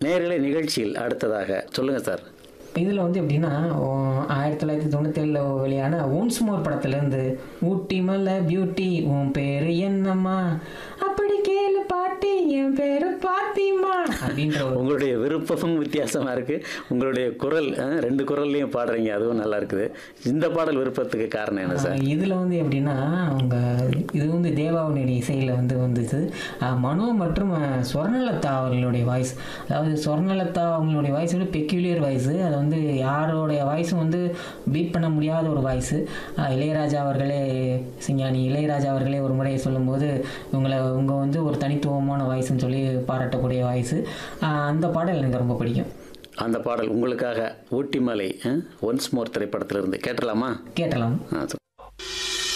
நேரலை நிகழ்ச்சியில் அடுத்ததாக சொல்லுங்க சார் இதில் வந்து எப்படின்னா ஓ, ஆயிரத்தி தொள்ளாயிரத்தி தொண்ணூத்தேழில் வெளியான ஒன்ஸ் மோர் படத்துலேருந்து ஊட்டி மல்ல பியூட்டி உன் பேரு என்னம்மா அப்படி கேளு பாட்டி என் பேரு பாத்திமா அப்படின்ற ஒரு உங்களுடைய விருப்பமும் வித்தியாசமா இருக்கு உங்களுடைய குரல் அஹ், ரெண்டு குரல்லையும் பாடுறீங்க அதுவும் நல்லா இருக்குது இந்த பாடல் விருப்பத்துக்கு காரணம் என்ன சார் இதில் வந்து எப்படின்னா அவங்க இது வந்து தேவாவுடைய இசையில் வந்து வந்துச்சு அஹ் மனோ மற்றும் அஹ், ஸ்வர்ணலதா அவர்களுடைய வாய்ஸ் அதாவது ஸ்வர்ணலதா அவங்களுடைய வாய்ஸ் வந்து பெக்யூலியர் வாய்ஸு அது வந்து யாரோடைய வாய்ஸும் வந்து பீட் பண்ண முடியாத ஒரு வாய்ஸு இளையராஜா அவர்களே சிங்கானி இளையராஜா அவர்களே ஒரு முறை சொல்லும்போது இவங்களை இவங்க வந்து ஒரு தனித்துவமான வாய்ஸ்னு சொல்லி பாராட்டக்கூடிய வாய்ஸு அந்த பாடல் எனக்கு ரொம்ப பிடிக்கும் அந்த பாடல் உங்களுக்காக ஊட்டி மலை ஒன்ஸ் மோர் திரைப்படத்திலிருந்து கேட்டலாமா கேட்டலாம் ஆ, சொ-